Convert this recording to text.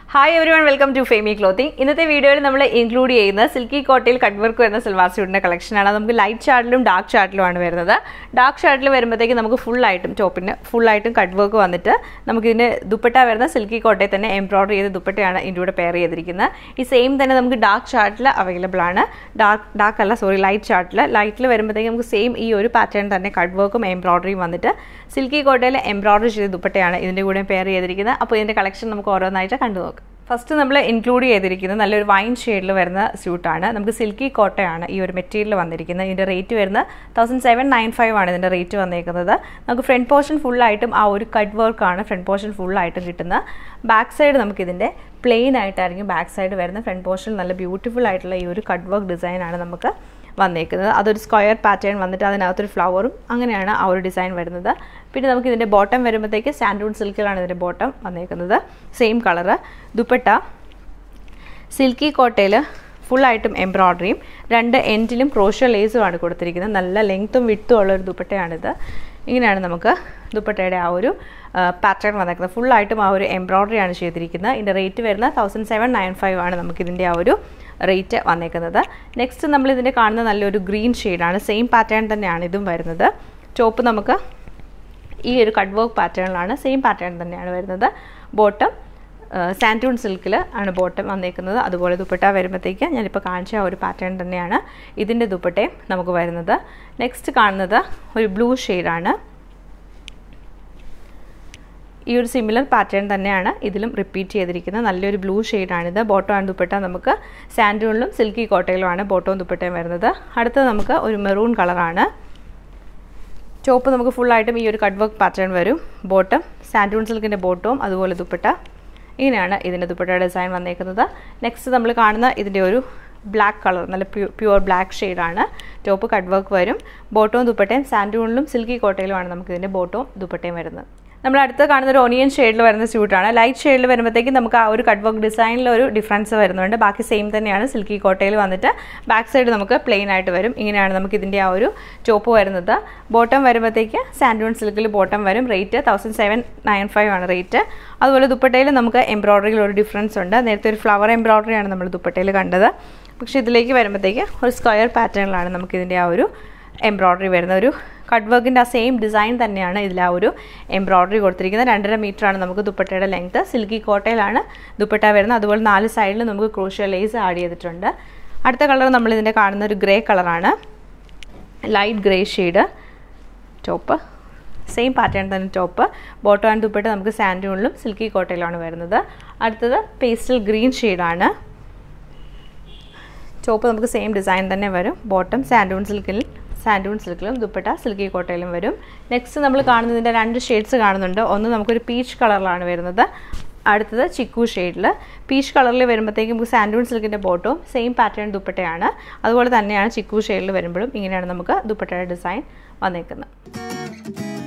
hi everyone welcome to Femi clothing ഇന്നത്തെ വീഡിയോയിൽ നമ്മൾ ഇൻക്ലൂഡ് ചെയ്യുന്ന സിൽക്കി കോട്ടയിൽ കട്ട് വർക്ക് വരുന്ന സിൽവാർ സ്യൂട്ടിൻ്റെ കളക്ഷനാണ് നമുക്ക് ലൈറ്റ് ഷാർട്ടിലും ഡാർക്ക് ഷാർട്ടിലുമാണ് വരുന്നത് ഡാർക്ക് ഷാർട്ടിൽ വരുമ്പോഴത്തേക്ക് നമുക്ക് ഫുൾ ആയിട്ടും ടോപ്പിന് ഫുൾ ആയിട്ടും കട്ട് വർക്ക് വന്നിട്ട് നമുക്ക് ഇതിൻ്റെ ദുപ്പട്ട വരുന്ന സിൽക്കി കോട്ടയിൽ തന്നെ എംബ്രോയിഡറി ചെയ്ത ദുപ്പട്ടയാണ് ഇതിൻ്റെ കൂടെ പെയർ ചെയ്തിരിക്കുന്നത് ഈ സെയിം തന്നെ നമുക്ക് ഡാർക്ക് ഷാർട്ടിൽ അവൈലബിൾ ആണ് ഡാർക്ക് ഡാർക്ക് അല്ല സോറി ലൈറ്റ് ഷാർട്ടിൽ ലൈറ്റിൽ വരുമ്പോഴത്തേക്ക് നമുക്ക് സെയിം ഈ ഒരു പാറ്റേൺ തന്നെ കട്ട് വർക്കും എംബ്രോയിഡറിയും വന്നിട്ട് സിൽക്കി കോട്ടയിൽ എംബ്രോയിഡറി ചെയ്ത ദുപ്പട്ടയാണ് ഇതിൻ്റെ കൂടെ പെയർ ചെയ്തിരിക്കുന്നത് അപ്പോൾ ഇതിൻ്റെ കളക്ഷൻ നമുക്ക് ഓരോന്നായിട്ട് കണ്ടു നോക്കാം ഫസ്റ്റ് നമ്മൾ ഇൻക്ലൂഡ് ചെയ്തിരിക്കുന്നത് നല്ലൊരു വൈൻ ഷെയ്ഡിൽ വരുന്ന സ്യൂട്ടാണ് നമുക്ക് സിൽക്കി കോട്ടയാണ് ഈ ഒരു മെറ്റീരിയൽ വന്നിരിക്കുന്നത് ഇതിൻ്റെ റേറ്റ് വരുന്നത് തൗസൻഡ് സെവൻ നയൻ ഫൈവ് ആണ് ഇതിൻ്റെ റേറ്റ് വന്നിരിക്കുന്നത് നമുക്ക് ഫ്രണ്ട് പോർഷൻ ഫുള്ളായിട്ടും ആ ഒരു കട്ട് വർക്കാണ് ഫ്രണ്ട് പോർഷൻ ഫുള്ളായിട്ടും കിട്ടുന്നത് ബാക്ക് സൈഡ് നമുക്കിതിൻ്റെ പ്ലെയിൻ ആയിട്ടായിരിക്കും ബാക്ക് സൈഡ് വരുന്ന ഫ്രണ്ട് പോർഷൻ നല്ല ബ്യൂട്ടിഫുൾ ആയിട്ടുള്ള ഈ ഒരു കട്ട് വർക്ക് ഡിസൈനാണ് നമുക്ക് വന്നേക്കുന്നത് അതൊരു സ്ക്വയർ പാറ്റേൺ വന്നിട്ട് അതിനകത്തൊരു ഫ്ലവറും അങ്ങനെയാണ് ആ ഒരു ഡിസൈൻ വരുന്നത് പിന്നെ നമുക്ക് ഇതിൻ്റെ ബോട്ടം വരുമ്പോഴത്തേക്ക് സാൻഡൂൺ സിൽക്കിലാണ് ഇതിൻ്റെ ബോട്ടം വന്നേക്കുന്നത് സെയിം കളറ് ദുപ്പട്ട സിൽക്കി കോട്ടയിൽ ഫുള്ളായിട്ടും എംബ്രോയ്ഡറിയും രണ്ട് എൻഡിലും ക്രോഷ്യ ലേസുമാണ് കൊടുത്തിരിക്കുന്നത് നല്ല ലെങ്ത്തും വിട്ടും ഉള്ള ഒരു ദുപ്പട്ടയാണിത് ഇങ്ങനെയാണ് നമുക്ക് ദുപ്പട്ടയുടെ ആ ഒരു പാറ്റേൺ വന്നേക്കുന്നത് ഫുള്ളായിട്ടും ആ ഒരു എംബ്രോയ്ഡറിയാണ് ചെയ്തിരിക്കുന്നത് ഇതിൻ്റെ റേറ്റ് വരുന്നത് തൗസൻഡ് സെവൻ നയൻ ഫൈവ് ആണ് നമുക്കിതിൻ്റെ ആ ഒരു റേറ്റ് വന്നേക്കുന്നത് നെക്സ്റ്റ് നമ്മൾ ഇതിൻ്റെ കാണുന്ന നല്ലൊരു ഗ്രീൻ ഷെയ്ഡാണ് സെയിം പാറ്റേൺ തന്നെയാണ് ഇതും വരുന്നത് ടോപ്പ് നമുക്ക് ഈ ഒരു കട്ട് വർക്ക് പാറ്റേണിലാണ് സെയിം പാറ്റേൺ തന്നെയാണ് വരുന്നത് ബോട്ടം സാൻറ്റൂൺ സിൽക്കിൽ ആണ് ബോട്ടം വന്നേക്കുന്നത് അതുപോലെ ദുപ്പട്ട വരുമ്പോഴത്തേക്ക് ഞാനിപ്പോൾ കാണിച്ച ആ ഒരു പാറ്റേൺ തന്നെയാണ് ഇതിൻ്റെ ദുപ്പട്ടയും നമുക്ക് വരുന്നത് നെക്സ്റ്റ് കാണുന്നത് ഒരു ബ്ലൂ ഷെയ്ഡാണ് ഈ ഒരു സിമിലർ പാറ്റേൺ തന്നെയാണ് ഇതിലും റിപ്പീറ്റ് ചെയ്തിരിക്കുന്നത് നല്ലൊരു ബ്ലൂ ഷെയ്ഡാണിത് ബോട്ടോ ആൻഡ് ദുപ്പട്ട നമുക്ക് സാൻഡൂണിലും സിൽക്കി കോട്ടയിലുമാണ് ബോട്ടവും ദുപ്പട്ടയും വരുന്നത് അടുത്തത് നമുക്ക് ഒരു മെറൂൺ കളറാണ് ചോപ്പ് നമുക്ക് ഫുള്ളായിട്ടും ഈ ഒരു കട്ട് വർക്ക് പാറ്റേൺ വരും ബോട്ടം സാൻഡൂൺ സിൽക്കിൻ്റെ ബോട്ടവും അതുപോലെ ദുപ്പട്ട ഇങ്ങനെയാണ് ഇതിൻ്റെ ദുപ്പട്ട ഡിസൈൻ വന്നേക്കുന്നത് നെക്സ്റ്റ് നമ്മൾ കാണുന്ന ഇതിൻ്റെ ഒരു ബ്ലാക്ക് കളർ നല്ല പ്യൂ പ്യുവർ ബ്ലാക്ക് ഷെയ്ഡാണ് ടോപ്പ് കട്ട് വർക്ക് വരും ബോട്ടവും ദുപ്പട്ടയും സാൻഡൂണിലും സിൽക്കി കോട്ടയിലുമാണ് നമുക്ക് ഇതിൻ്റെ ബോട്ടവും ദുപ്പട്ടയും വരുന്നത് നമ്മൾ അടുത്ത് കാണുന്ന ഒരു ഓണിയൻ ഷെയ്ഡിൽ വരുന്ന സ്യൂട്ടാണ് ലൈറ്റ് ഷെയ്ഡിൽ വരുമ്പോഴത്തേക്കും നമുക്ക് ആ ഒരു കട്ട് വർക്ക് ഡിസൈനിൽ ഒരു ഡിഫറൻസ് വരുന്നുണ്ട് ബാക്കി സെയിം തന്നെയാണ് സിൽക്കി കോട്ടയിൽ വന്നിട്ട് ബാക്ക് സൈഡ് നമുക്ക് പ്ലെയിൻ ആയിട്ട് വരും ഇങ്ങനെയാണ് നമുക്ക് ഇതിൻ്റെ ആ ഒരു ചോപ്പ് വരുന്നത് ബോട്ടം വരുമ്പോഴത്തേക്ക് സാൻഡൂൺ സിൽക്കിൽ ബോട്ടം വരും rate thousand seven nine five ആണ് റേറ്റ് അതുപോലെ ദുപ്പട്ടയിൽ നമുക്ക് എംബ്രോയ്ഡറിയിൽ ഒരു ഡിഫറൻസ് ഉണ്ട് നേരത്തെ ഒരു ഫ്ലവർ എംബ്രോയ്ഡറിയാണ് നമ്മൾ ദുപ്പട്ടയിൽ കണ്ടത് പക്ഷേ ഇതിലേക്ക് വരുമ്പോഴത്തേക്ക് ഒരു സ്ക്വയർ പാറ്റേണിലാണ് നമുക്കിതിൻ്റെ ആ ഒരു എംബ്രോയ്ഡറി വരുന്ന ഒരു കട്ട് വർക്കിൻ്റെ ആ സെയിം ഡിസൈൻ തന്നെയാണ് ഇതിൽ ആ ഒരു എംബ്രോയ്ഡറി കൊടുത്തിരിക്കുന്നത് രണ്ടര മീറ്ററാണ് നമുക്ക് ദുപ്പട്ടയുടെ ലെങ്ത്ത് സിൽക്കി കോട്ടയിലാണ് ദുപ്പട്ട വരുന്നത് അതുപോലെ നാല് സൈഡിൽ നമുക്ക് ക്രൂഷ്യ ലേസ് ആഡ് ചെയ്തിട്ടുണ്ട് അടുത്ത കളർ നമ്മളിതിൻ്റെ കാണുന്ന ഒരു ഗ്രേ കളറാണ് light grey shade top same pattern തന്നെ ടോപ്പ് ബോട്ടോ ആൻഡ് ദുപ്പട്ട നമുക്ക് സാൻഡൂണിലും സിൽക്കി കോട്ടയിലാണ് വരുന്നത് അടുത്തത് പേസ്റ്റൽ ഗ്രീൻ ഷെയ്ഡാണ് ടോപ്പ് നമുക്ക് സെയിം ഡിസൈൻ തന്നെ വരും ബോട്ടം സാൻഡൂൺ സിൽക്കിൽ സാൻഡൂൺ സിൽക്കിലും ദുപ്പട്ട സിൽക്കി കോട്ടയിലും വരും നെക്സ്റ്റ് നമ്മൾ കാണുന്നതിൻ്റെ രണ്ട് ഷെയ്ഡ്സ് കാണുന്നുണ്ട് ഒന്ന് നമുക്കൊരു പീച്ച് കളറിലാണ് വരുന്നത് അടുത്തത് ചിക്കു ഷെയ്ഡിൽ പീച്ച് കളറിൽ വരുമ്പോഴത്തേക്കും നമുക്ക് സാൻഡൂൺ സിൽക്കിൻ്റെ ബോട്ടവും സെയിം പാറ്റേൺ ദുപ്പട്ടയാണ് അതുപോലെ തന്നെയാണ് ചിക്കു ഷെയ്ഡിൽ വരുമ്പോഴും ഇങ്ങനെയാണ് നമുക്ക് ദുപ്പട്ടയുടെ ഡിസൈൻ വന്നേക്കുന്നത്